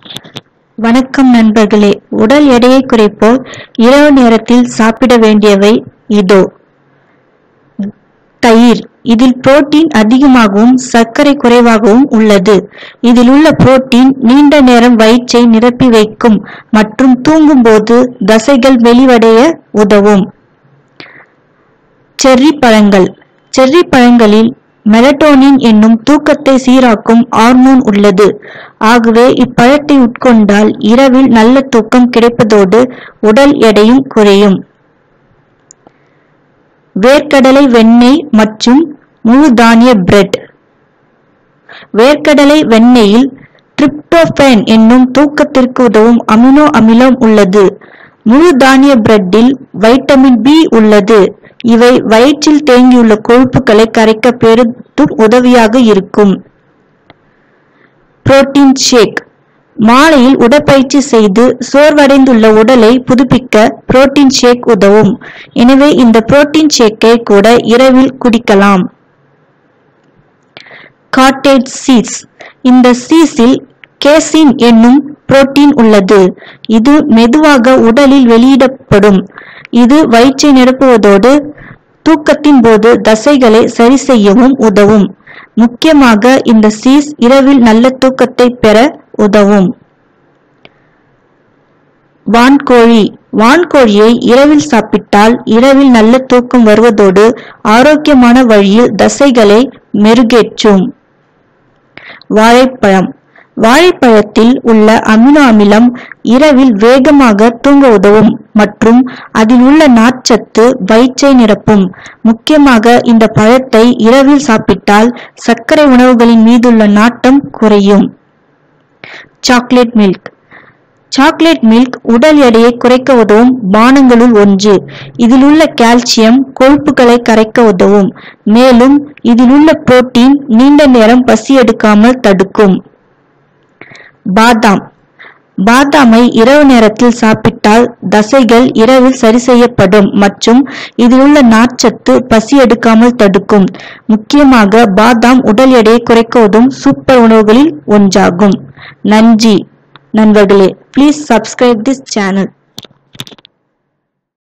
வணக்கம் நண்பர்களே உடல் எடையை குறைப்போர் இரவு நேரத்தில் சாப்பிட வேண்டியவை இதோ தயிர் இதில் புரோட்டீன் அதிகமாகவும் சர்க்கரை குறைவாகவும் உள்ளது இதில் உள்ள புரோட்டீன் நீண்ட நேரம் வயிற்றை நிரப்பி வைக்கும் மற்றும் தூங்கும்போது தசைகள் வெளிவடைய உதவும் செர்ரி பழங்கள் செர்ரி பழங்களில் மெலட்டோனின் என்னும் தூக்கத்தை சீராக்கும் ஹார்மோன் உள்ளது ஆகவே இப்பழத்தை உட்கொண்டால் இரவில் நல்ல தூக்கம் கிடைப்பதோடு உடல் எடையும் குறையும் வேர்க்கடலை வெண்ணெய் மற்றும் முழு தானிய பிரெட் வேர்க்கடலை வெண்ணெயில் டிரிப்டோபேன் என்னும் தூக்கத்திற்கு உதவும் அமினோ அமிலம் உள்ளது முழு தானிய பிரெட்டில் வைட்டமின் பி உள்ளது இவை வயிற்றில் தேங்கியுள்ள கொழுப்புகளை கரைக்க பெரிதும் உதவியாக இருக்கும் புரோட்டீன் ஷேக் மாலையில் உடற்பயிற்சி செய்து சோர்வடைந்துள்ள உடலை புதுப்பிக்க புரோட்டீன் ஷேக் உதவும் எனவே இந்த புரோட்டீன் ஷேக்கை கூட இரவில் குடிக்கலாம் காட்டேஜ் சீஸ் இந்த சீஸில் கேசின் என்னும் புரோட்டீன் உள்ளது இது மெதுவாக உடலில் வெளியிடப்படும் இது வயிற்றை நிரப்புவதோடு தூக்கத்தின் போது தசைகளை சரி செய்யவும் உதவும் முக்கியமாக இந்த சீஸ் இரவில் நல்ல தூக்கத்தை பெற உதவும் வான்கோழி வான்கோழியை இரவில் சாப்பிட்டால் இரவில் நல்ல தூக்கம் வருவதோடு ஆரோக்கியமான வழியில் தசைகளை மெருகேற்றும் வாழைப்பழம் வாழைப்பழத்தில் உள்ள அமினோ அமிலம் இரவில் வேகமாக தூங்க உதவும் மற்றும் அதில் உள்ள நார்ச்சத்து வயிற்றை நிரப்பும் முக்கியமாக இந்த பழத்தை இரவில் சாப்பிட்டால் சர்க்கரை உணவுகளின் மீதுள்ள நாட்டம் குறையும் சாக்லேட் மில்க் சாக்லேட் மில்க் உடல் எடையை குறைக்க உதவும் பானங்களுள் ஒன்று இதில் உள்ள கால்சியம் கொழுப்புகளை கரைக்க உதவும் மேலும் இதில் உள்ள புரோட்டீன் நீண்ட நேரம் பசி எடுக்காமல் தடுக்கும் பாதாம் பாதாமை இரவு நேரத்தில் சாப்பிட்டால் தசைகள் இரவில் சரி செய்யப்படும் மற்றும் இதில் உள்ள நார்ச்சத்து பசி எடுக்காமல் தடுக்கும் முக்கியமாக பாதாம் உடல் எடையை குறைக்க உதவும் சூப்பர் உணவுகளில் ஒன்றாகும் நன்றி நண்பர்களே ப்ளீஸ் சப்ஸ்கிரைப் திஸ் சேனல்